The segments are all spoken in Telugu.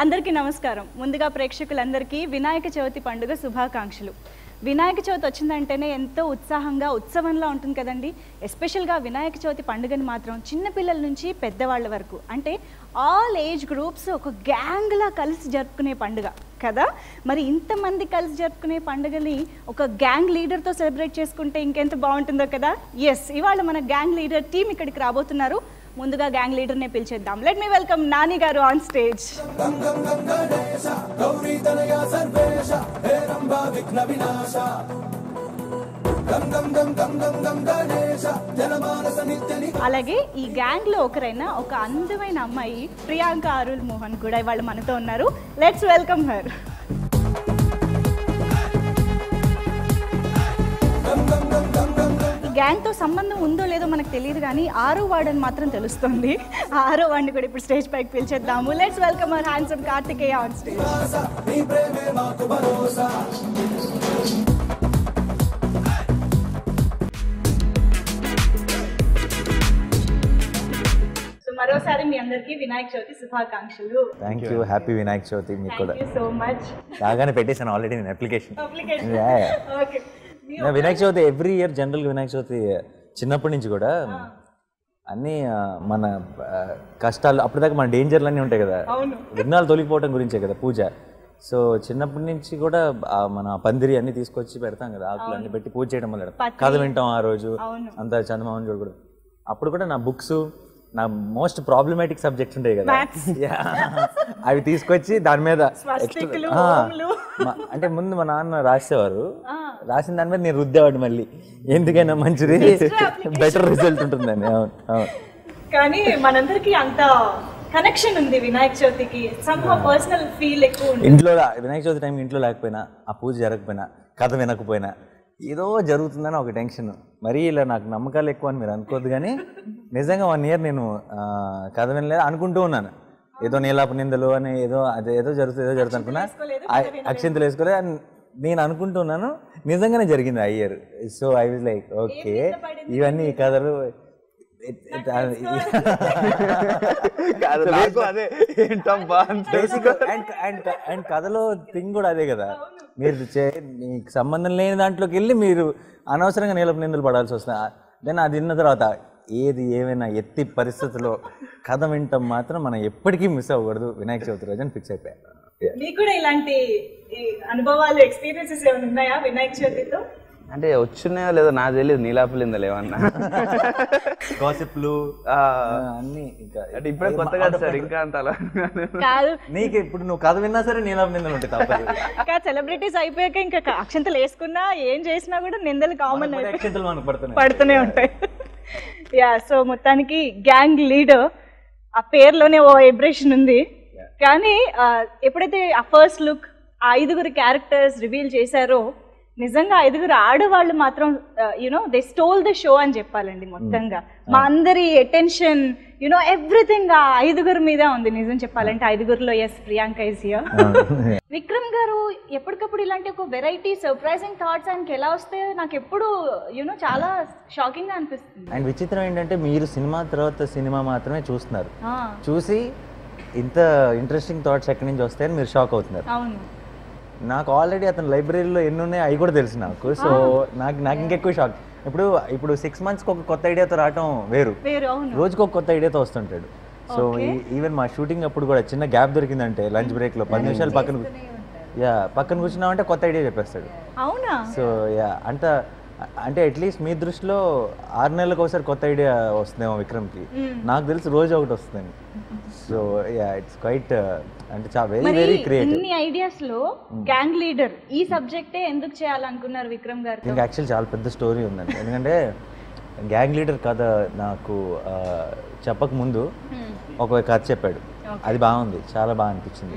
అందరికీ నమస్కారం ముందుగా ప్రేక్షకులందరికీ వినాయక చవితి పండుగ శుభాకాంక్షలు వినాయక చవితి వచ్చిందంటేనే ఎంతో ఉత్సాహంగా ఉత్సవంలా ఉంటుంది కదండి ఎస్పెషల్గా వినాయక చవితి పండుగని మాత్రం చిన్నపిల్లల నుంచి పెద్దవాళ్ళ వరకు అంటే ఆల్ ఏజ్ గ్రూప్స్ ఒక గ్యాంగ్లా కలిసి జరుపుకునే పండుగ కదా మరి ఇంతమంది కలిసి జరుపుకునే పండుగని ఒక గ్యాంగ్ లీడర్తో సెలబ్రేట్ చేసుకుంటే ఇంకెంత బాగుంటుందో కదా ఎస్ ఇవాళ మన గ్యాంగ్ లీడర్ టీం ఇక్కడికి రాబోతున్నారు ముందుగా గ్యాంగ్ లీడర్నే పిలిచేద్దాం let me welcome Nani garu on stage అలాగే ఈ గ్యాంగ్ లో ఒకరైన ఒక అందమైన అమ్మాయి ప్రియాంక అరుల్ మోహన్ కూడా ఇవాళ మనతో ఉన్నారు లెట్స్ వెల్కమ్ హర్ ఈ గ్యాంగ్ తో సంబంధం ఉందో లేదో మనకు తెలియదు కానీ ఆరో వార్డ్ మాత్రం తెలుస్తుంది ఆ ఆరో వాడిని కూడా ఇప్పుడు స్టేజ్ పైకి పిలిచేద్దాము let's welcome her handsome Karthikeya on stage so మరోసారి మీ అందరికీ వినాయక చవితి శుభాకాంక్షలు thank you happy Vinayaka Chavithi మీకు కూడా థ్యాంక్ యూ సో మచ్ బాగానే పెట్టేశాను ఆల్రెడీ నేను application application Yeah, yeah. Okay Vinayaka Chavithi every year general Vinayaka Chavithi చిన్నప్పటి నుంచి కూడా అన్నీ ఆ, మన ఆ, కష్టాలు అప్పటిదాకా మన డేంజర్లు అన్నీ ఉంటాయి కదా అవును విఘ్నాలు తొలగిపోవటం గురించే కదా పూజ సో చిన్నప్పటి నుంచి కూడా ఆ మన పందిరి అన్ని తీసుకొచ్చి పెడతాం కదా ఆకులు అన్ని పెట్టి పూజ చేయడం మొదలు పత్రి. కథ వింటాం ఆ రోజు అవును అంత చందమామని చూడకూడదు అప్పుడు కూడా నా బుక్స్ నా మోస్ట్ ప్రాబ్లమాటిక్ సబ్జెక్ట్స్ ఉంటాయి కదా Maths. Yeah. అవి తీసుకొచ్చి దాని మీద స్వస్తికులు, extra- ఆ, ఓంలు. మా- అంటే ముందు మా నాన్న రాసేవారు ఆ. రాసిన దాని మీద నేను రుద్దేవాడు మళ్ళీ ఎందుకైనా మంచిది బెటర్ రిజల్ట్ ఉంటుందని అవును అవును కానీ మనందరికి అంత కనెక్షన్ ఉంది వినాయక చవితికి సమ్ పర్సనల్ ఫీల్ ఎక్కువ ఉంది ఇంట్లో లా- వినాయక చవితి టైం ఇంట్లో లేకపోయినా ఆ పూజ జరగకపోయినా కథ వినకపోయినా ఏదో జరుగుతుందని ఒక టెన్షన్ మరీ ఇలా నాకు నమ్మకాలు ఎక్కువ అని మీరు అనుకోవద్దు కానీ నిజంగా వన్ ఇయర్ నేను ఆ, కథ వినలేదు అనుకుంటూ ఉన్నాను ఏదో నీలాప నిందలు అని ఏదో అదే ఏదో జరుగుతుంది ఏదో జరుగుతుంది అనుకున్నా వేసుకోలేదు, ఆ- అక్షింతలు వేసుకోలేదు అని నేను అనుకుంటున్నాను నిజంగానే జరిగింది ఆ year so I was like okay ఇవన్నీ ఈ కథలు కాదు నాకు అదే ఏంటబ్బా బేసిక్ అండ్ అండ్ అండ్ కథలో థింగ్ కూడా అదే కదా మీరు చే- మీకు సంబంధం లేని దాంట్లోకి వెళ్ళి మీరు అనవసరంగా నీలపు నిందలు పడాల్సి వస్తుంది దెన్ అది విన్న తర్వాత ఏది ఏమైనా ఎత్తి పరిస్థితుల్లో కథ వింటాం మాత్రం మనం ఎప్పటికీ మిస్ అవ్వకూడదు వినాయక చవితి రోజు అని ఫిక్స్ అయిపోయాను మీకు కూడా ఇలాంటి ఈ అనుభవాలు ఎక్స్పీరియన్సెస్ ఏమైనా ఉన్నాయా వినాయక చవితితో అంటే వచ్చినాయో లేదో నాకు తెలియదు నీలాపలిందా లేవన్నా గాసిప్లు ఆ, అన్ని ఇంకా అంటే ఇప్పుడే కొత్తగా సార్ ఇంకా అంత అలా కాదు నీకు ఇప్పుడు నువ్వు కథ విన్నా సరే నీలపు నిందలు ఉంటాయి తప్పదు ఇంకా సెలబ్రిటీస్ అయిపోయాక ఇంకా అక్షంతలు వేసుకున్నా ఏం చేసినా కూడా నిందలు కామన్ మనకు అక్షింతలు మనకు పడుతున్నాయి పడుతూనే ఉంటాయి యా సో మొత్తానికి గ్యాంగ్ లీడర్ ఆ పేరులోనే ఓ వైబ్రేషన్ ఉంది కానీ ఆ, ఎప్పుడైతే ఆ ఫస్ట్ లుక్ ఆ ఐదుగురు క్యారెక్టర్స్ రివీల్ చేశారో నిజంగా ఐదుగురు ఆడవాళ్ళు మాత్రం you know they stole the show అని చెప్పాలండి మొత్తంగా మా అందరి అటెన్షన్ యునో ఎవ్రీథింగ్ ఆ ఐదుగురు మీద ఉంది నిజం చెప్పాలంటే ఐదుగురులో yes Priyanka is here Vikram garu ఎప్పటికప్పుడు ఇలాంటి ఒక వెరైటీ సర్ప్రైజింగ్ థాట్స్ ఆయనకి ఎలా వస్తాయో నాకు ఎప్పుడు యూనో చాలా షాకింగ్ గా అనిపిస్తుంది అండ్ విచిత్రం ఏంటంటే మీరు సినిమా తర్వాత సినిమా మాత్రమే చూస్తున్నారు ఆ, చూసి ఇంత ఇంట్రెస్టింగ్ థాట్స్ ఎక్కడి నుంచి వస్తాయని మీరు షాక్ అవుతున్నారు అవును నాకు ఆల్రెడీ అతని లైబ్రరీలో ఎన్ని ఉన్నాయి అవి కూడా తెలుసు నాకు సో నాకు నాకు ఇంకెక్కువ షాక్ ఇప్పుడు ఇప్పుడు సిక్స్ మంత్స్కి ఒక కొత్త ఐడియాతో రావటం వేరు వేరు అవును రోజుకి ఒక కొత్త ఐడియాతో వస్తుంటాడు సో ఈవెన్ మా షూటింగ్ అప్పుడు కూడా చిన్న గ్యాప్ దొరికిందంటే లంచ్ బ్రేక్లో పది నిమిషాలు పక్కన కూ- యా పక్కన కూర్చున్నామంటే కొత్త ఐడియా చెప్పేస్తాడు అవునా సో యా అంత అంటే అట్లీస్ట్ మీ దృష్టిలో ఆరు నెలలకు ఒకసారి కొత్త ఐడియా వస్తుందేమో విక్రమ్కి నాకు తెలిసి రోజు ఒకటి వస్తుంది సో యా ఇట్స్ క్వైట్ అంటే చాలా వెరీ మరి వెరీ క్రియేటివ్ ఇన్ని ఐడియాస్ లో గ్యాంగ్ లీడర్ ఈ సబ్జెక్టే ఎందుకు చేయాలనుకున్నారు విక్రమ్ గారు దీనికి యాక్చువల్ చాలా పెద్ద స్టోరీ ఉందండి ఎందుకంటే గ్యాంగ్ లీడర్ కథ నాకు ఆ, చెప్పక ముందు ఒక కథ చెప్పాడు అది బాగుంది చాలా బాగా అనిపించింది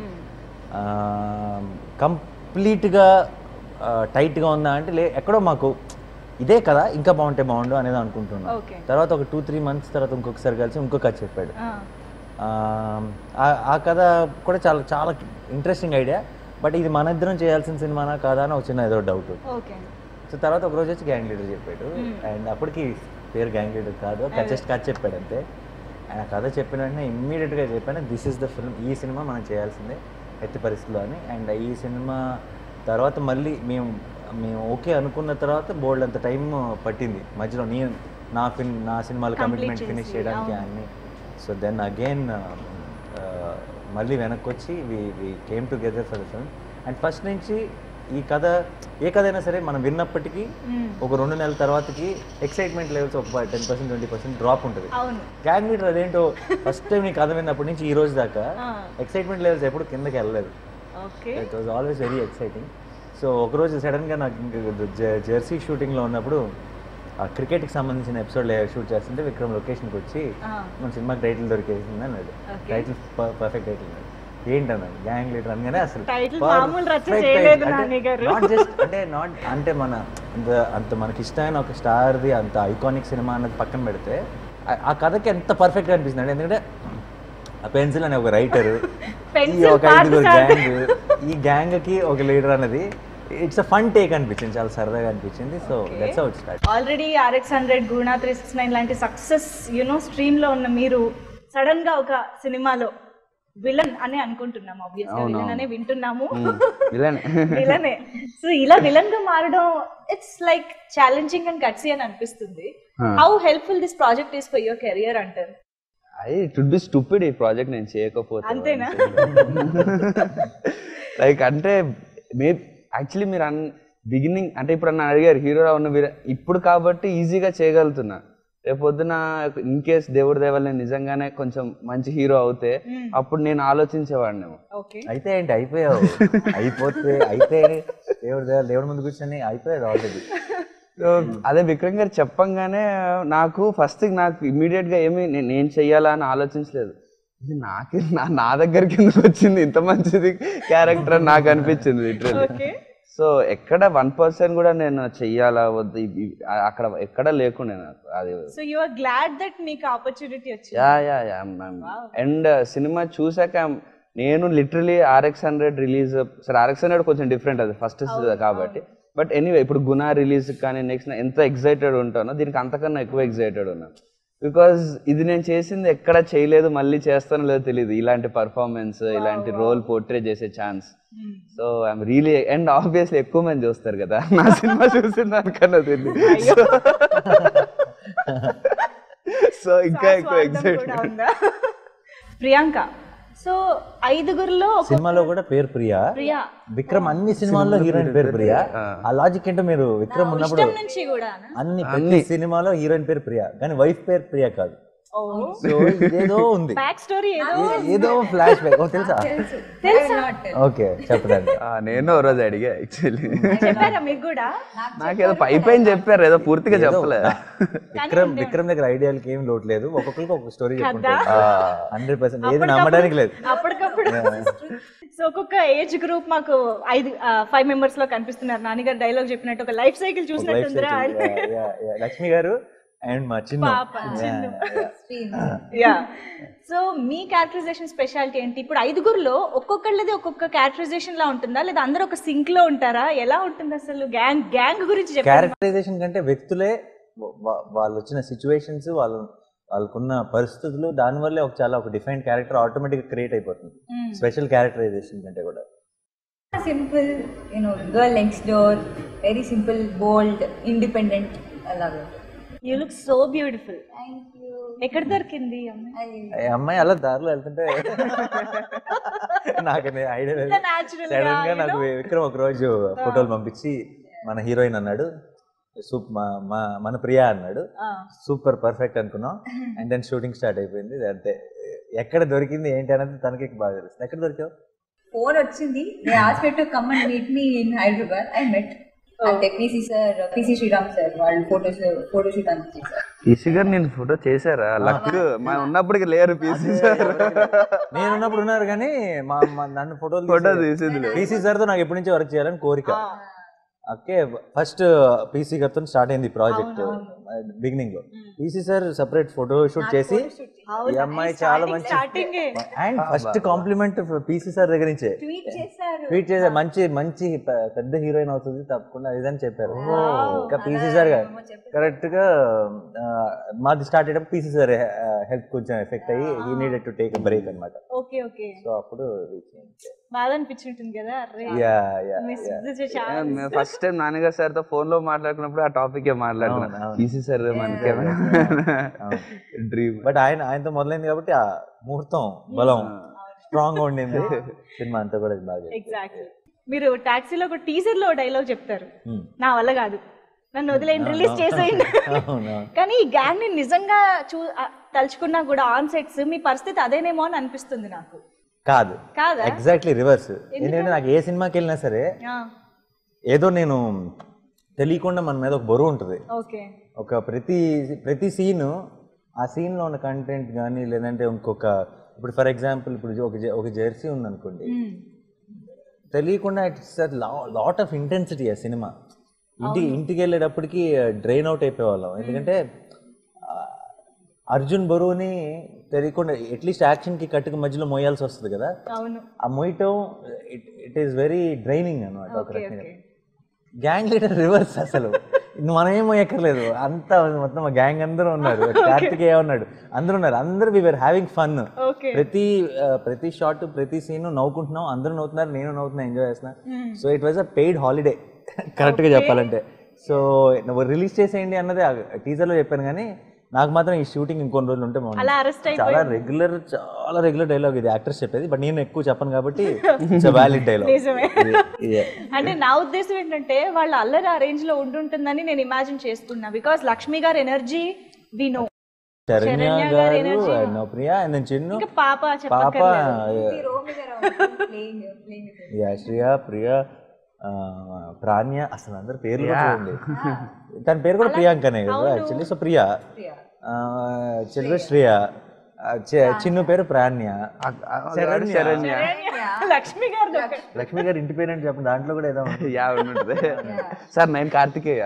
కంప్లీట్గా టైట్గా ఉందా అంటే లే ఎక్కడో మాకు ఇదే కదా ఇంకా బాగుంటే బాగుండు అనేది అనుకుంటున్నాం ఓకే తర్వాత ఒక టూ త్రీ మంత్స్ తర్వాత ఇంకొకసారి కలిసి ఇంకో కథ చెప్పాడు ఆ, ఆ- ఆ కథ కూడా చాలా చాలా ఇంట్రెస్టింగ్ ఐడియా బట్ ఇది మన ఇద్దరం చేయాల్సిన సినిమానా కాదా అని ఒక చిన్న ఏదో డౌట్ ఓకే సో తర్వాత ఒక రోజు వచ్చి గ్యాంగ్ లీడర్ చెప్పాడు అండ్ అప్పటికి పేరు గ్యాంగ్ లీడర్ కాదు జస్ట్ కథ చెప్పాడు అంతే ఆయన కథ చెప్పిన వెంటనే ఇమ్మీడియట్గా చెప్పాను దిస్ ఇస్ ద ఫిల్మ్ ఈ సినిమా మనం చేయాల్సిందే ఎట్టి పరిస్థితుల్లో అని అండ్ ఈ సినిమా తర్వాత మళ్ళీ మేము మేము ఓకే అనుకున్న తర్వాత బోల్డ్ అంత టైం పట్టింది మధ్యలో నేను నా ఫిన్ నా సినిమాలు కమిట్మెంట్ ఫినిష్ చేయడానికి అన్ని సో దెన్ అగైన్ మళ్ళీ వెనక్కి వచ్చి we we came together for the film and first నుంచి ఈ కథ ఏ కథ అయినా సరే మనం విన్నప్పటికీ ఒక రెండు నెలల తర్వాతకి ఎక్సైట్మెంట్ లెవెల్స్ ఒక ten percent twenty percent drop ఉంటుంది అవును గ్యాంగ్ లీడర్ అదేంటో ఫస్ట్ టైం నీ కథ విన్నప్పటి నుంచి ఈ రోజు దాకా ఎక్సైట్మెంట్ లెవెల్స్ ఎప్పుడు కిందకి వెళ్ళలేదు okay it was always very exciting so ఒకరోజు సడన్గా నాకు ఇంక జె- జెర్సీ షూటింగ్లో ఉన్నప్పుడు ఆ క్రికెట్కి సంబంధించిన ఎపిసోడ్ షూట్ చేస్తుంటే విక్రమ్ లొకేషన్కి వచ్చి మన సినిమాకి టైటిల్ దొరికేసింది అన్నాడు టైటిల్ పర్ఫెక్ట్ టైటిల్ అన్నాడు ఏంటన్నాడు గ్యాంగ్ లీడర్ అనగానే అసలు Title perfect మామూలు రచ్చ title. చేయలేదు అంటే నాని గారు. not just అంటే నాట్ అంటే మన అంత అంత మనకి ఇష్టమైన ఒక స్టార్ది అంత ఐకానిక్ సినిమా అన్నది పక్కన పెడితే ఆ- ఆ కథకి ఎంత పర్ఫెక్ట్గా అనిపిస్తుంది అంటే ఎందుకంటే ఆ పెన్సిల్ అనే ఒక రైటర్ ఈ Pencil ఒక ఐదుగురు గ్యాంగ్ ఈ గ్యాంగ్ కి ఒక లీడర్ అనేది ఇట్స్ అ ఫన్ టేక్ అనిపించింది చాలా సరదాగా అనిపించింది so that's how it start already RX hundred Guna three six nine లాంటి సక్సెస్ యునో స్ట్రీమ్ లో ఉన్న మీరు సడన్ గా ఒక సినిమాలో విలన్ అని అనుకుంటున్నాము ఆబ్వియస్గా విలన్ అనే వింటున్నాము ఇలానే విలనే సో ఇలా విలన్ గా మారడం it's like challenging and gutsy అని అనిపిస్తుంది how helpful this project is for your career అంటారు అది ఇట్ వుడ్ బి స్టూపిడ్ ఈ ప్రాజెక్ట్ నేను చేయకపోతే అంతేనా? లైక్ అంటే మే యాక్చువల్లీ మీరు అన్ బిగినింగ్ అంటే ఇప్పుడు నన్ను అడిగారు హీరో ఉన్న వీర- ఇప్పుడు కాబట్టి ఈజీగా చేయగలుగుతున్నా రేపు పొద్దున ఇన్ కేస్ దేవుడి దేవల్ల నేను నిజంగానే కొంచెం మంచి హీరో అవుతే అప్పుడు నేను ఆలోచించేవాడినేమో ఓకే అయితే ఏంటి అయిపోయావు అయిపోతే అయితే దేవుడు దేవుడు దేవుడి ముందు కూర్చొని అయిపోయాడు ఆల్రెడీ సో అదే విక్రమ్ గారు చెప్పంగానే నాకు ఫస్ట్ నాకు ఇమీడియట్ గా ఏమి నే- నేను చెయ్యాలా అని ఆలోచించలేదు ఇది నాకే నా నా దగ్గరికి ఎందుకు వచ్చింది ఇంత మంచిది క్యారెక్టర్ అని నాకు అనిపించింది లిటరల్లీ ఓకే సో ఎక్కడ వన్ పర్సెంట్ కూడా నేను చెయ్యాలా వద్దు ఇ- ఇ- అక్కడ ఎక్కడ లేకుండే నాకు అది so you are glad that మీకు ఆపర్చునిటీ వచ్చింది యా యా యా అండ్ సినిమా చూసాక నేను లిటరలీ ఆర్ఎక్స్ హండ్రెడ్ రిలీజ్ సరే ఆర్ఎక్స్ హండ్రెడ్ కొంచెం డిఫరెంట్ అది ఫస్ట్ కాబట్టి బట్ ఎనీవే ఇప్పుడు గునా రిలీజ్ కానీ నెక్స్ట్ ఎంత ఎక్సైటెడ్ ఉంటానో దీనికి అంతకన్నా ఎక్కువ ఎక్సైటెడ్ ఉన్నాను బికాజ్ ఇది నేను చేసింది ఎక్కడ చేయలేదు మళ్ళీ చేస్తానో లేదో తెలియదు ఇలాంటి పర్ఫార్మెన్స్ ఇలాంటి రోల్ పోర్ట్రే చేసే chance so I'm really and obviously ఎక్కువ మంది చూస్తారు కదా నా సినిమా చూసిన దానికన్నా తెలియదు సో ఇంకా ఎక్కువ ఎక్సైటెడ్ ప్రియాంక సో ఐదుగురిలో ఒక సినిమాలో కూడా పేరు ప్రియా ప్రియా విక్రమ్ అన్ని సినిమాల్లో హీరోయిన్ పేరు ప్రియా ఆ లాజిక్ ఏంటో మీరు విక్రమ్ ఉన్నప్పుడు ఇష్టం నుంచి కూడా అన్ని ప్రతి సినిమాలో హీరోయిన్ పేరు ప్రియా కానీ వైఫ్ పేరు ప్రియా కాదు సో ఏదో ఉంది బ్యాక్ స్టోరీ ఏదో ఏ- ఏదో ఫ్లాష్ బ్యాక్ ఓ తెలుసా తెలుసా ఓకే చెప్పదండి నేను ఓ రోజు అడిగా యాక్చువల్లీ చెప్పారా మీకు కూడా నాకేదో పై పైన చెప్పారు ఏదో పూర్తిగా చెప్పలే విక్రమ్ విక్రమ్ దగ్గర ఐడియాలకి ఏం లోటు లేదు ఒక్కొక్కరికి ఒక స్టోరీ చెప్పుకుంటాడు హండ్రెడ్ పర్సెంట్ ఏది నమ్మడానికి లేదు అప్పటికప్పుడు సో ఒక్కొక్క ఏజ్ గ్రూప్ మాకు ఐదు ఫైవ్ మెంబర్స్ లో కనిపిస్తున్నారు నాన్నగారు డైలాగ్ చెప్పినట్టు ఒక లైఫ్ సైకిల్ లైఫ్ చూసినట్టుందిరా లక్ష్మి గారు అండ్ మా చిన్న పాప, చిన్ను. యా సో మీ క్యారెక్టరైజేషన్ స్పెషాలిటీ ఏంటి ఇప్పుడు ఐదుగురులో ఒక్కొక్కళ్ళది ఒక్కొక్క క్యారెక్టరైజేషన్ లా ఉంటుందా లేదా అందరూ ఒక సింక్ లో ఉంటారా ఎలా ఉంటుంది అసలు గ్యాంగ్ గ్యాంగ్ గురించి చెప్పండి క్యారెక్టరైజేషన్ కంటే వ్యక్తులే వా- వా- వాళ్ళు వచ్చిన సిచ్యువేషన్స్ వాళ్ళు వాళ్ళకున్న పరిస్థితులు దానివల్లే ఒక చాలా ఒక డిఫైన్ క్యారెక్టర్ ఆటోమేటిక్గా క్రియేట్ అయిపోతుంది స్పెషల్ క్యారెక్టరైజేషన్ కంటే కూడా simple, you know, girl next door, very simple, bold, independent. I love it. You look so beautiful Thank you. ఎక్కడ దొరికింది ఈ అమ్మాయి I, ఈ అమ్మాయి అలా దారిలో వెళ్తుంటే నాకు ఐడియా లేదు natural గా, సడన్ గా you నాకు విక్రమ్ ఒక రోజు ఫోటోలు పంపించి మన హీరోయిన్ అన్నాడు సూప్ మా- మా- మన ప్రియా అన్నాడు సూపర్ పర్ఫెక్ట్ అనుకున్నాం అండ్ దెన్ షూటింగ్ స్టార్ట్ అయిపోయింది అంతే ఎక్కడ దొరికింది ఏంటి అనేది తనకి బాగా తెలుస్తుంది ఎక్కడ దొరికావు phone వచ్చింది they asked me to come and meet me in Hyderabad. I met. అంటే PC sir PC Sriram sir వాళ్ళు ఫోటోస్ ఫోటో షూట్ అంతా చేశారు పీసీ గారు నేను ఫోటో చేశారా లక్ మా ఉన్నప్పటికి లేరు పీసీ సార్ నేను ఉన్నప్పుడు ఉన్నారు కానీ మా మా- నన్ను ఫోటోలు ఫోటో తీసేది లేదు. పీసీ సార్ తో నాకు ఎప్పటి నుంచో వర్క్ చేయాలని కోరిక ఓకే ఫస్ట్ పీసీ గారితో స్టార్ట్ అయింది ప్రాజెక్ట్ బిగినింగ్ లో PC sir separate photo shoot చేసి ఈ అమ్మాయి చాలా మంచి starting and first compliment PC sir దగ్గర నుంచే ట్వీట్ చేశారు ట్వీట్ చేసే మంచి మంచి పె- పెద్ద హీరోయిన్ అవుతుంది తప్పకుండా ఇదని చెప్పారు ఇంకా పీసీ సార్ కరెక్ట్ గా ఆ, మాది స్టార్ట్ అయ్యేటప్పుడు పీసీ సార్ హెల్త్ కొంచెం ఎఫెక్ట్ అయ్యి he needed to take break అనమాట ఓకే ఓకే సో అప్పుడు బాధ అనిపించుంటుంది కదా అరే యా యా మిస్ చాలా ఫస్ట్ టైం నాన్నగారు సార్ తో ఫోన్ లో మాట్లాడుకున్నప్పుడు ఆ టాపిక్ అవును, మాట్లాడుకున్నాం అవును. పీసీ సార్ మనకి డ్రీమ్ బట్ ఆయన ఆయనతో మొదలైంది కాబట్టి ఆ ముహూర్తం బలం స్ట్రాంగ్ గా ఉండింది సినిమా అంతా కూడా బాగా ఎగ్జాక్ట్లీ మీరు టాక్సీలో ఒక టీజర్ లో డైలాగ్ చెప్తారు Hmm. నా వల్ల కాదు నన్ను వదిలేయండి రిలీజ్ చేసేయండి అవును కానీ ఈ గ్యాంగ్ ని నిజంగా చూ ఆ, తలుచుకున్నా కూడా ఆన్ సెట్స్ మీ పరిస్థితి అదేనేమో అని అనిపిస్తుంది నాకు కాదు కాదా ఎగ్జాక్ట్లీ రివర్స్ ఎందుకంటే నాకు ఏ సినిమాకి వెళ్ళినా సరే ఆ, ఏదో నేను తెలియకుండా మన మీద ఒక బరువు ఉంటుంది ఓకే ఒక ప్రతి ప్రతి సీన్ ఆ సీన్లో ఉన్న కంటెంట్ కానీ లేదంటే ఇంకొక ఇప్పుడు ఫర్ ఎగ్జాంపుల్ ఇప్పుడు ఒక జె- ఒక జెర్సీ ఉందనుకోండి Hmm. తెలియకుండా ఇట్స్ లాట్ ఆఫ్ ఇంటెన్సిటీ ఆ సినిమా ఇంటి ఇంటికి వెళ్ళేటప్పటికి డ్రైన్ అవుట్ అయిపోయేవాళ్ళం ఎందుకంటే ఆ, అర్జున్ బరువుని తెలియకుండా అట్లీస్ట్ యాక్షన్కి కట్టుకు మధ్యలో మోయాల్సి వస్తుంది కదా అవును ఆ మోయటం it it is very draining అనమాట ఒక ఓకే రకంగా ఓకే గ్యాంగ్ లీడర్ రివర్స్ అసలు మనం ఏం ఎక్కర్లేదు అంతా మొత్తం మా గ్యాంగ్ అందరూ ఉన్నారు కార్తికేయ ఉన్నాడు అందరూ ఉన్నారు అందరూ we were having fun okay ప్రతి ఆ, ప్రతి షాట్ ప్రతి సీన్ నవ్వుకుంటున్నాం అందరూ నవ్వుతున్నారు నేను నవ్వుతున్నా ఎంజాయ్ చేస్తున్నా so it was a paid holiday కరెక్ట్గా చెప్పాలంటే సో నువ్వు రిలీజ్ చేసేయండి అన్నది టీజర్ లో చెప్పాను కానీ నాకు మాత్రం ఈ షూటింగ్ ఇంకొన్ని రోజులు ఉంటే బాగుంది. అలా అరెస్ట్ చాలా రెగ్యులర్ చాలా రెగ్యులర్ డైలాగ్ ఇది యాక్టర్స్ చెప్పేది బట్ నేను ఎక్కువ చెప్పను కాబట్టి ఇట్స్ వ్యాలిడ్ డైలాగ్ నిజమే అంటే నా ఉద్దేశం ఏంటంటే వాళ్ళ అల్లరి ఆ రేంజ్ లో ఉండుంటుందని నేను ఇమాజిన్ చేసుకున్నా బికాస్ లక్ష్మి గారి energy we know Saranya Saranya గారి garu energy. and Priya and then Chinnu ఇంకా పాప పాప చెప్పక్కర్లేదు playing playing yeah Shriya Priya ఆ, ప్రాణ్య అసలు అందరు పేర్లు కూడా చూడండి తన పేరు కూడా ప్రియాంకనే కదా యాక్చువల్లీ సో ప్రియా ఆ, చెల్లి శ్రియ ఆ, చి- చిన్ను పేరు ప్రాణ్య శరణ్య. లక్ష్మి గారు లక్ష్మి గారు ఇంటి పేరు ఏంటి చెప్పండి దాంట్లో కూడా ఏదో ఉంది. యా ఉంటుంది సార్ నేను కార్తికేయ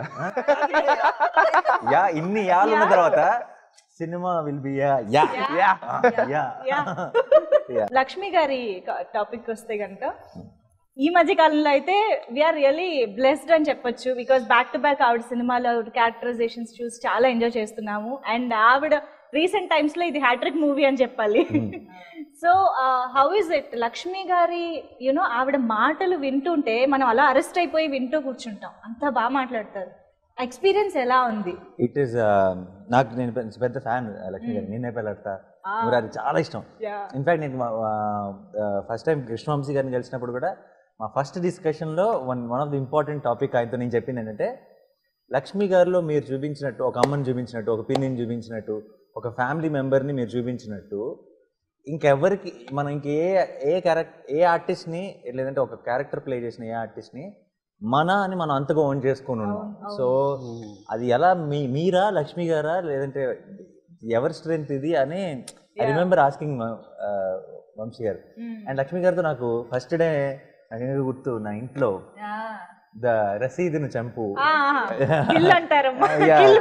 యా ఇన్ని యాలు ఉన్న తర్వాత సినిమా will be yeah yeah yeah yeah yeah Lakshmi గారి టాపిక్ వస్తే కనుక ఈ మధ్య కాలంలో అయితే వీఆర్ రియలీ బ్లెస్డ్ అని చెప్పొచ్చు బికాస్ బ్యాక్ టు బ్యాక్ ఆవిడ సినిమాలో క్యారెక్టరైజేషన్స్ చూసి చాలా ఎంజాయ్ చేస్తున్నాము అండ్ ఆవిడ రీసెంట్ టైమ్స్ లో ఇది హ్యాట్రిక్ మూవీ అని చెప్పాలి so how is it Lakshmi గారి యునో ఆవిడ మాటలు వింటుంటే మనం అలా అరెస్ట్ అయిపోయి వింటూ కూర్చుంటాం అంత బాగా మాట్లాడతారు ఎక్స్పీరియన్స్ ఎలా ఉంది ఇట్ ఈస్ నాకు నేను పెద్ద- పెద్ద ఫ్యాన్ లక్ష్మి గారు నేనే పెళ్ళాడతా మరి అది చాలా ఇష్టం Yeah. ఇన్ఫాక్ట్ నేను ఫస్ట్ టైం కృష్ణవంశీ గారిని కలిసినప్పుడు కూడా మా ఫస్ట్ డిస్కషన్లో one one of the important topic ఆయనతో నేను చెప్పింది ఏంటంటే లక్ష్మి గారిలో మీరు చూపించినట్టు ఒక అమ్మని చూపించినట్టు ఒక పిన్నిని చూపించినట్టు ఒక ఫ్యామిలీ మెంబర్ని మీరు చూపించినట్టు ఇంకెవరికి మనం ఇంకే ఏ క్యారెక్టర్ ఏ ఆర్టిస్ట్ని లేదంటే ఒక క్యారెక్టర్ ప్లే చేసిన ఏ ఆర్టిస్ట్ని మన అని మనం అంతగా ఓన్ చేసుకొని ఉన్నాం సో అది ఎలా మీ మీరా లక్ష్మి గారా లేదంటే ఎవరి స్ట్రెంత్ ఇది అని ఐ రిమెంబర్ ఆస్కింగ్ వంశీ గారు అండ్ లక్ష్మి గారితో నాకు ఫస్ట్ డే నాకు ఇంకా గుర్తు నా ఇంట్లో ద రసీదును చంపు బిల్ అంటారమ్మా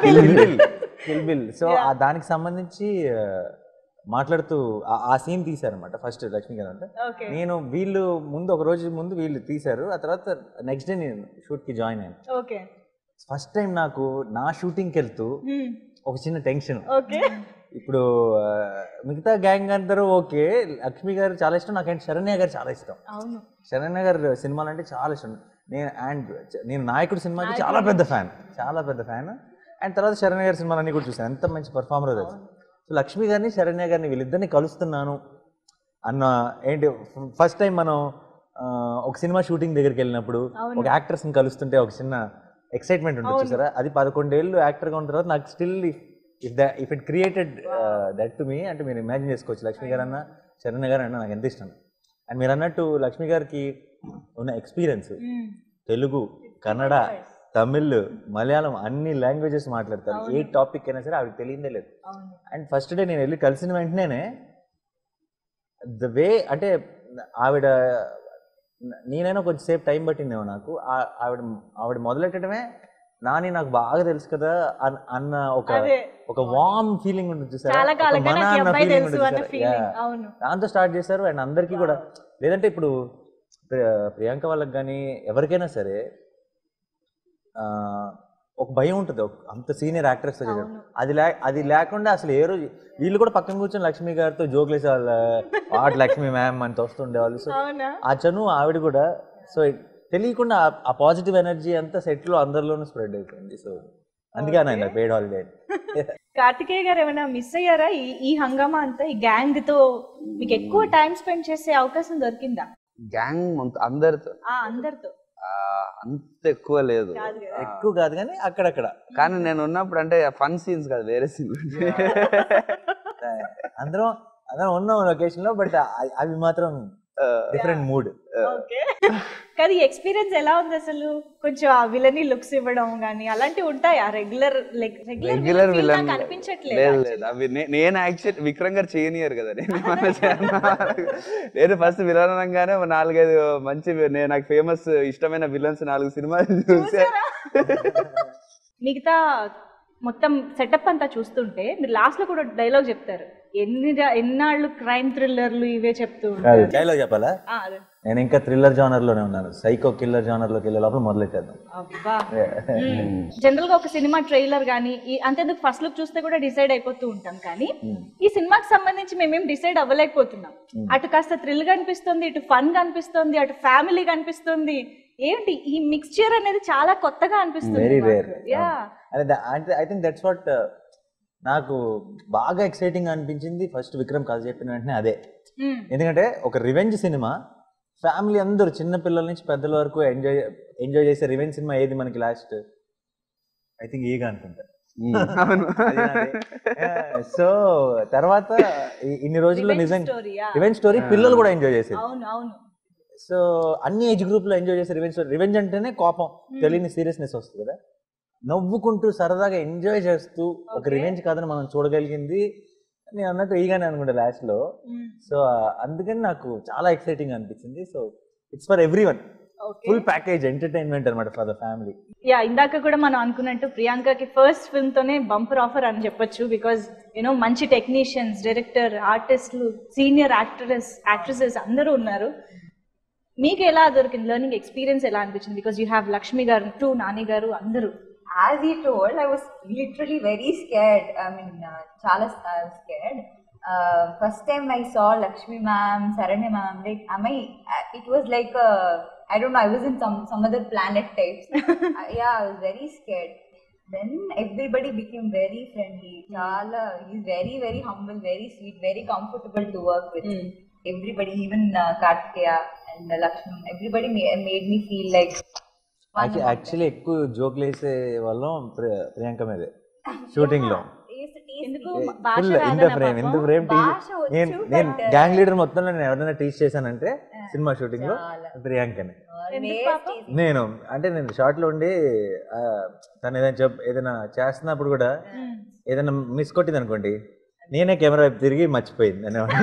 కిల్ బిల్ సో దానికి సంబంధించి ఆ, మాట్లాడుతూ ఆ- ఆ సీన్ తీశారనమాట ఫస్ట్ లక్ష్మి గారు అంటే ఓకే నేను వీళ్ళు ముందు ఒక రోజు ముందు వీళ్ళు తీశారు ఆ తర్వాత నెక్స్ట్ డే నేను షూట్కి జాయిన్ అయ్యాను ఓకే ఫస్ట్ టైం నాకు నా షూటింగ్కి వెళ్తూ ఒక చిన్న టెన్షన్ ఓకే ఇప్పుడు ఆ, మిగతా గ్యాంగ్ అందరూ ఓకే లక్ష్మి గారు చాలా ఇష్టం నాకంటే శరణ్య గారు చాలా ఇష్టం అవును శరణ్య గారు సినిమాలు అంటే చాలా ఇష్టం నేను అండ్ నేను నాయకుడు సినిమాకి చాలా పెద్ద ఫ్యాన్ చాలా పెద్ద ఫ్యాన్ అండ్ తర్వాత శరణ్య గారి సినిమాలన్నీ కూడా చూసాను ఎంత మంచి పర్ఫార్మర్ తెలుసు సో లక్ష్మి గారిని శరణ్య గారిని వీళ్ళిద్దరిని కలుస్తున్నాను అన్న ఏంటి ఫస్ట్ టైం మనం ఆ, ఒక సినిమా షూటింగ్ దగ్గరికి వెళ్ళినప్పుడు ఒక యాక్టర్స్ని కలుస్తుంటే ఒక చిన్న ఎక్సైట్మెంట్ ఉంటుంది చూసారా అది పదకొండేళ్ళు యాక్టర్గా ఉన్న తర్వాత నాకు still if the if it created that to me అంటే మీరు ఇమాజిన్ చేసుకోవచ్చు లక్ష్మి గారు అన్న శరణ్య గారు అన్న నాకు ఎంత ఇష్టం అండ్ మీరు అన్నట్టు లక్ష్మి గారికి ఉన్న ఎక్స్పీరియన్స్ తెలుగు కన్నడ తమిళ్ మలయాళం అన్ని లాంగ్వేజెస్ మాట్లాడతారు ఏ టాపిక్ అయినా సరే ఆవిడకి తెలియదే లేదు అవును అండ్ ఫస్ట్ డే నేను వెళ్ళి కలిసిన వెంటనే ద వే అంటే ఆవిడ నేనైనా కొంచెం సేపు టైం పట్టిందేమో నాకు ఆ- ఆవిడ ఆవిడ మొదలెట్టడమే నాని నాకు బాగా తెలుసు కదా అన్- అన్న ఒక అదే. ఒక వార్మ్ ఫీలింగ్ ఉంటుంది చూసారా? చాలా ఒక కాలంగా మన నాకు ఈ అన్న అబ్బాయి feeling తెలుసు ఉంటుంది అన్న చూసారా? Feeling Yeah. అవును దాంతో స్టార్ట్ చేశారు అండ్ అందరికీ కూడా లేదంటే ఇప్పుడు ప్రి- ప్రియాంక వాళ్ళకి కానీ ఎవరికైనా సరే ఆ, ఒక భయం ఉంటుంది ఒక- అంత సీనియర్ యాక్టర్స్ అది లే అది లేకుండా అసలు ఏ రోజు వీళ్ళు కూడా పక్కన కూర్చొని లక్ష్మి గారితో జోకులు వేసే వాళ్ళ ఆట్ లక్ష్మి మ్యామ్ అంత వస్తుండేవాళ్ళు సో అవునా ఆ చను ఆవిడ కూడా సో తెలియకుండా ఆ- ఆ పాజిటివ్ ఎనర్జీ అంతా సెట్లో అందరిలోనూ స్ప్రెడ్ అయిపోయింది సో అందుకే ఆయన పేడ్ హాలిడే కార్తికేయ గారు ఏమైనా మిస్ అయ్యారా ఈ ఈ హంగామా అంతా ఈ గ్యాంగ్ తో మీకు ఎక్కువ టైం స్పెండ్ చేసే అవకాశం దొరికిందా గ్యాంగ్ అందరితో ఆ అందరితో ఆ, అంత ఎక్కువ లేదు కాదు కదా. ఎక్కువ కాదు కానీ అక్కడక్కడ కానీ నేను ఉన్నప్పుడు అంటే ఫన్ సీన్స్ కాదు వేరే సీన్స్ అందరం అందరం ఉన్నాం లొకేషన్ లో బట్ అవి మాత్రం డిఫరెంట్ మూడ్ ఓకే కానీ ఎక్స్పీరియన్స్ ఎలా ఉంది అసలు కొంచెం ఆ విలని లుక్స్ ఇవ్వడం కానీ అలాంటివి ఉంటాయా రెగ్యులర్ లైక్ రెగ్యులర్ విలన్ కనిపించట్లేదు లేదు లేదు అవి నే- నేను యాక్చువల్ విక్రమ్ గారు చేయనియరు కదా నేను ఏమన్నా చేయనా? నేను ఫస్ట్ విలన్ అనగానే ఒక నాలుగైదు మంచి నేను నాకు ఫేమస్ ఇష్టమైన విలన్స్ నాలుగు సినిమాలు చూసే మిగతా మొత్తం సెటప్ అంతా చూస్తుంటే మీరు లాస్ట్ లో కూడా డైలాగ్ చెప్తారు ఎన్ని రా- ఎన్నాళ్ళు క్రైమ్ థ్రిల్లర్లు ఇవే చెప్తూ ఉంటారు డైలాగ్ చెప్పాలా ఆ, అదే. నేను ఇంకా థ్రిల్లర్ జానర్ లోనే ఉన్నాను సైకో కిల్లర్ జానర్ లోకి వెళ్ళే లోపల మొదలెట్టేద్దాం అబ్బా జనరల్ గా ఒక సినిమా ట్రైలర్ కానీ అంతేందుకు ఫస్ట్ లుక్ చూస్తే కూడా డిసైడ్ అయిపోతూ ఉంటాం కానీ ఈ సినిమాకి సంబంధించి మేమేం డిసైడ్ అవ్వలేకపోతున్నాం అటు కాస్త థ్రిల్ కనిపిస్తుంది ఇటు ఫన్ కనిపిస్తుంది అటు ఫ్యామిలీ కనిపిస్తుంది ఏంటి ఈ మిక్స్చర్ అనేది చాలా కొత్తగా అనిపిస్తుంది వెరీ రేర్ యా అంటే అంటే ఐ థింక్ దట్స్ వాట్ నాకు బాగా ఎక్సైటింగ్ అనిపించింది ఫస్ట్ విక్రమ్ కథ చెప్పిన వెంటనే అదే ఎందుకంటే ఒక రివెంజ్ సినిమా ఫ్యామిలీ అందరూ చిన్న పిల్లల నుంచి పెద్దల వరకు ఎంజాయ్ ఎంజాయ్ చేసే రివెంజ్ సినిమా ఏది మనకి లాస్ట్ ఐ థింక్ ఈగా అనుకుంటా సో తర్వాత ఈ- ఇన్ని రోజుల్లో నిజంగా స్టోరీ రివెంజ్ స్టోరీ పిల్లలు కూడా ఎంజాయ్ చేసేది అవును అవును సో అన్ని ఏజ్ గ్రూప్ లో ఎంజాయ్ చేసే రివెంజ్ రివెంజ్ అంటేనే కోపం తెలియని సీరియస్నెస్ వస్తుంది కదా నవ్వుకుంటూ సరదాగా ఎంజాయ్ చేస్తూ ఒక రివెంజ్ కథను మనం చూడగలిగింది నేను అన్నట్టు ఈగానే అనుకుంటా లాస్ట్ లో సో అందుకని నాకు చాలా ఎక్సైటింగ్ అనిపించింది so it's for everyone okay full package entertainment అనమాట ఫర్ ద ఫ్యామిలీ యా ఇందాక కూడా మనం అనుకున్నట్టు ప్రియాంకకి ఫస్ట్ ఫిల్మ్ తోనే బంపర్ ఆఫర్ అని చెప్పొచ్చు బికాజ్ యూనో మంచి టెక్నీషియన్స్ డైరెక్టర్ ఆర్టిస్టులు సీనియర్ యాక్టర్స్ యాక్ట్రెసెస్ అందరూ ఉన్నారు మీకు ఎలా దొరికింది లెర్నింగ్ ఎక్స్పీరియన్స్ ఎలా అనిపించింది బికాజ్ యూ హ్యావ్ లక్ష్మి గారు టూ నాని గారు అందరూ as he told, I was literally very scared. I mean, uh, chala I was scared. Uh, first time I saw Lakshmi ma'am, Saranya ma'am, like, am I? Uh, it was like a, I don't know. I was in some some other planet types. uh, yeah, I was very scared. Then everybody became very friendly. Chala, he's very very humble, very sweet, very comfortable to work with. Everybody, even uh, Kartikeya and uh, Lakshmi, everybody ma- made me feel like. one among them. Actually ఎక్కువ జోక్లు వేసే వాళ్ళం ప్రి- ప్రియాంక మీదే షూటింగ్ లో Taste- taste ఎందుకు me. భాష ఫుల్ ఇంత రాదనా ఫ్రేమ్ ఇంత పాపం? ఫ్రేమ్ భాష వచ్చు, నేను నేను గ్యాంగ్ లీడర్ మొత్తంలో నేను ఎవరైనా టీచ్ చేశానంటే సినిమా షూటింగ్ లో ప్రియాంకని ఎందుకు Always పాపం? taste. నేను అంటే నేను షార్ట్ లో ఉండి ఆ, తను ఏదైనా చెప్ ఏదైనా చేస్తున్నప్పుడు కూడా ఏదైనా మిస్ కొట్టింది అనుకోండి నేనే కెమెరా వైపు తిరిగి మర్చిపోయింది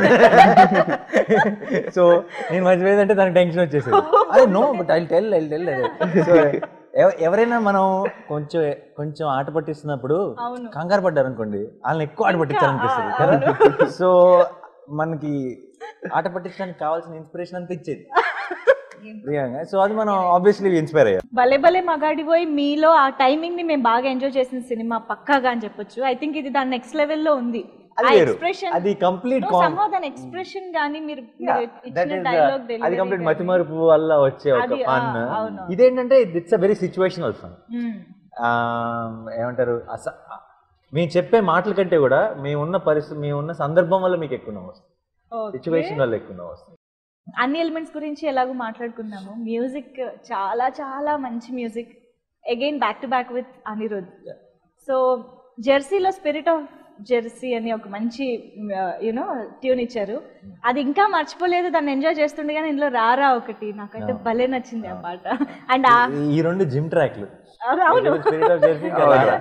సో నేను మర్చిపోయిందంటే దానికి టెన్షన్ వచ్చేసింది అదే no but I tell I tell so ఎవరైనా మనం కొంచెం కొంచెం ఆట పట్టిస్తున్నప్పుడు అవును. కంగారు పడ్డారు అనుకోండి వాళ్ళని ఎక్కువ ఆట పట్టించాలనిపిస్తుంది కదా సో మనకి ఆట పట్టించడానికి కావాల్సిన ఇన్స్పిరేషన్ అంతా ఇచ్చేది ప్రియాంక సో అది మనం ఆబ్వియస్లీ ఇన్స్పైర్ అయ్యాం భలే భలే మగాడి పోయి మీలో ఆ టైమింగ్ ని మేము బాగా ఎంజాయ్ చేసిన సినిమా పక్కాగా అని చెప్పొచ్చు ఐ థింక్ ఇది దాని నెక్స్ట్ లెవెల్లో ఉంది అది ఆ వేరు. ఎక్స్ప్రెషన్ అది complete somehow దాని ఎక్స్ప్రెషన్ గానీ మీరు మీరు దట్ ఇచ్చిన ఈస్ డైలాగ్ అది కంప్లీట్ మతిమరుపు వల్ల వచ్చే ఒక అది, ఫన్ ఆ, అవును. ఇదేంటంటే it's a very situational fun ఏమంటారు అస మేము చెప్పే మాటల కంటే కూడా మేము ఉన్న పరిస్థితి మేము ఉన్న సందర్భం వల్ల మీకు ఎక్కువ నవ్వు వస్తుంది సిచ్యువేషన్ వల్ల ఎక్కువ నవ్వు వస్తుంది అన్ని ఎలిమెంట్స్ గురించి ఎలాగో మాట్లాడుకున్నాము మ్యూజిక్ చాలా చాలా మంచి music again back to back with Anirudh so జెర్సీలో స్పిరిట్ ఆఫ్ జెర్సీ అని ఒక మంచి యూనో ట్యూన్ ఇచ్చారు అది ఇంకా మర్చిపోలేదు దాన్ని ఎంజాయ్ చేస్తుండగానే ఇందులో రారా ఒకటి నాకైతే భలే నచ్చింది ఆ పాట అండ్ ఆ ఈ రెండు జిమ్ ట్రాక్లు అవును స్పిరిట్ ఆఫ్ జెర్సీ ఇంకా రాదా?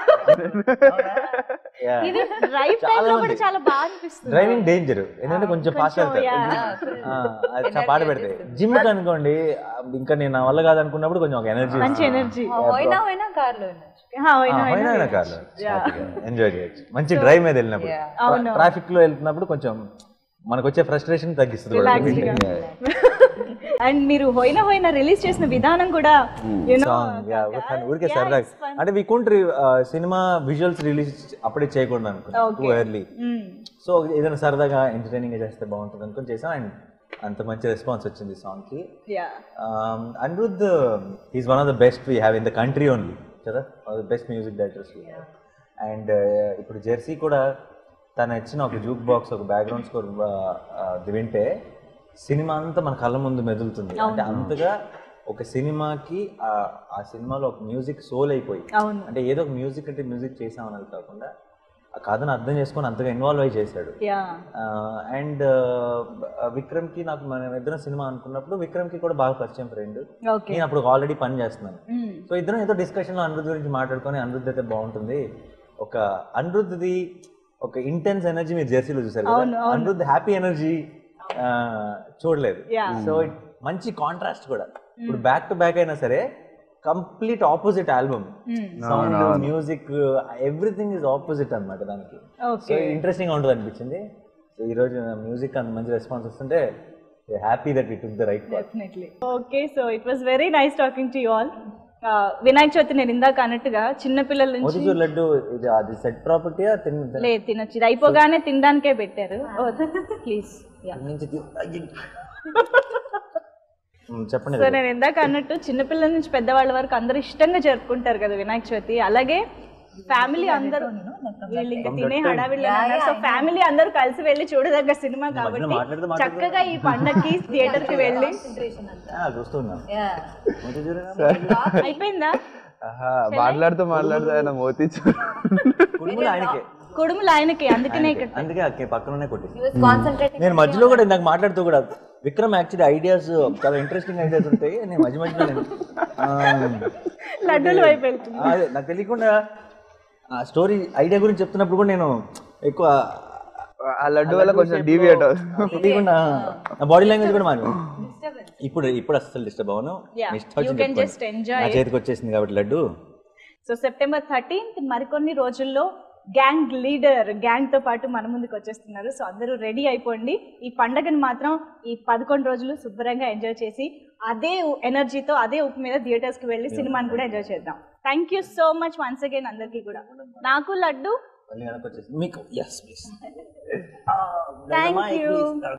Yeah. ఇది డ్రైవ్ చాలా టైం లో కూడా మంది. చాలా బాగా అనిపిస్తుంది డ్రైవింగ్ డేంజర్ ఎందుకంటే కొంచెం ఫాస్ట్ కొంచెం, వెళ్తారు yeah. ఆ, అది చా- పాట పెడితే జిమ్ కి అనుకోండి ఆ, ఇంకా నేను నా వల్ల కాదు అనుకున్నప్పుడు కొంచెం ఒక ఎనర్జీ మంచి ఎనర్జీ పోయినా పోయినా కార్లో కార్లో ఎంజాయ్ చేయొచ్చు మంచి డ్రైవ్ మీద వెళ్ళినప్పుడు అవును. ట్రాఫిక్ లో వెళ్తున్నప్పుడు కొంచెం మనకు వచ్చే ఫ్రస్ట్రేషన్ తగ్గిస్తుంది Relaxing గా. అండ్ మీరు హోయిన హోయిన రిలీజ్ చేసిన విధానం కూడా యూనో సాంగ్ ఊరికే సరదా అంటే వి కుంట్ సినిమా విజువల్స్ రిలీజ్ అప్పుడే చేయకూడదు అనుకున్నాను టూ ఎర్లీ సో ఏదైనా సరదాగా ఎంటర్టైనింగ్ చేస్తే బాగుంటుంది అనుకుని చేసాం అండ్ అంత మంచి రెస్పాన్స్ వచ్చింది సాంగ్ కి yeah Anirudh is one of the best we have in the country only కదా one of the best music directors and ఇప్పుడు జెర్సీ కూడా తను ఇచ్చిన ఒక జూక్ బాక్స్ ఒక బ్యాక్గ్రౌండ్ స్కోర్ వింటే సినిమా అంతా మన కళ్ళ ముందు మెదులుతుంది అంటే అంతగా ఒక సినిమాకి ఆ- ఆ సినిమాలో ఒక మ్యూజిక్ సోల్ అయిపోయి అవును అంటే ఏదో ఒక మ్యూజిక్ అంటే మ్యూజిక్ చేసామన్నది కాకుండా ఆ కథను అర్థం చేసుకొని అంతగా ఇన్వాల్వ్ అయి చేశాడు యా అండ్ విక్రమ్కి నాకు మనం ఇద్దరం సినిమా అనుకున్నప్పుడు విక్రమ్కి కూడా బాగా పరిచయం ఫ్రెండ్ ఓకే నేను అప్పుడు ఆల్రెడీ పని చేస్తున్నాను సో ఇద్దరం ఏదో డిస్కషన్లో అనిరుద్ధ్ గురించి మాట్లాడుకొని అనిరుద్ధ్ అయితే బాగుంటుంది ఒక అనిరుద్ధ్ది ఒక ఇంటెన్స్ ఎనర్జీ మీరు జెర్సీలో చూసారు కదా అనిరుద్ధ్ హ్యాపీ ఎనర్జీ చూడలేదు Yeah. సో మంచి కాంట్రాస్ట్ కూడా ఇప్పుడు బ్యాక్ టు బ్యాక్ అయినా సరే complete opposite album sound music everything is opposite అన్నమాట దానికి సో ఓకే ఇంట్రెస్టింగ్ గా ఉంటుంది అనిపించింది సో ఈ రోజు మ్యూజిక్ అంత మంచి రెస్పాన్స్ వస్తుంటే happy that it took the right call definitely okay so it was very nice talking to you all Vinayaka Chavithi నేను ఇందాక అన్నట్టుగా చిన్న పిల్లల నుంచి మోతిచూర్ లడ్డు ఇది అది సెట్ ప్రాపర్టీయా తిన్న లేదు తినొచ్చు ఇది అయిపోగానే తినడానికే పెట్టారు ప్లీజ్ యా నుంచి తీ- అయ్యి. మ్, చెప్పండి సో నేను ఇందాక అన్నట్టు చిన్నపిల్లల నుంచి పెద్దవాళ్ళ వరకు అందరూ ఇష్టంగా జరుపుకుంటారు కదా వినాయక చవితి అలాగే ఫ్యామిలీ అందరూ వీళ్ళు ఇంకా తినే హడావిడిలో ఉన్నారు. సో ఫ్యామిలీ అందరూ కలిసి వెళ్ళి చూడదగ్గ సినిమా కాబట్టి మాట్లాడుతూ మాట్లాడుతూ చక్కగా ఈ పండక్కి థియేటర్ కి వెళ్ళి ఆ, చూస్తున్నాను మోతిచూర్ అయిపోయిందా ఆహా, మాట్లాడుతూ మాట్లాడుతూ ఆయన మోతి కుటుంబం ఆయనకే కుడుములు ఆయనకి అందుకనే ఇక్కడ అందుకే అక్కడ పక్కననే కొట్టేసి కాన్సన్ట్రేటింగ్ నేను మధ్యలో కూడా ఇందాక మాట్లాడుతూ కూడా విక్రమ్ యాక్చువల్లీ ఐడియాస్ చాలా ఇంట్రెస్టింగ్ ఐడియాస్ ఉంటాయి నేను మధ్య మధ్యలో నేను ఆ, లడ్డూల వైపు వెళ్తుంది అదే నాకు తెలియకుండా ఆ స్టోరీ ఐడియా గురించి చెప్తున్నప్పుడు కూడా నేను ఎక్కువ ఆ లడ్డు వల్ల కొంచెం డీవియేట్ అవుతుంది తెలియకుండా నా బాడీ లాంగ్వేజ్ కూడా మారు ఇప్పుడు ఇప్పుడు అస్సలు డిస్టర్బ్ అవ్వను Yeah, మీ ఇష్టం you వచ్చింది can just చెప్పుకోండి. enjoy నా it. చేతికి వచ్చేసింది కాబట్టి లడ్డు సో సెప్టెంబర్ థర్టీన్త్ మరికొన్ని రోజుల్లో గ్యాంగ్ లీడర్ గ్యాంగ్ తో పాటు మన ముందుకు వచ్చేస్తున్నారు సో అందరూ రెడీ అయిపోండి ఈ పండగను మాత్రం ఈ పదకొండు రోజులు శుభ్రంగా ఎంజాయ్ చేసి అదే ఎనర్జీతో అదే ఉప్పు మీద థియేటర్స్ కి వెళ్ళి సినిమాని కూడా ఎంజాయ్ చేద్దాం thank you so much once again అందరికీ కూడా నాకు లడ్డు మళ్ళీ వెనక్కి వచ్చేసింది మీకు ఎస్ ప్లీజ్ థ్యాంక్ యూ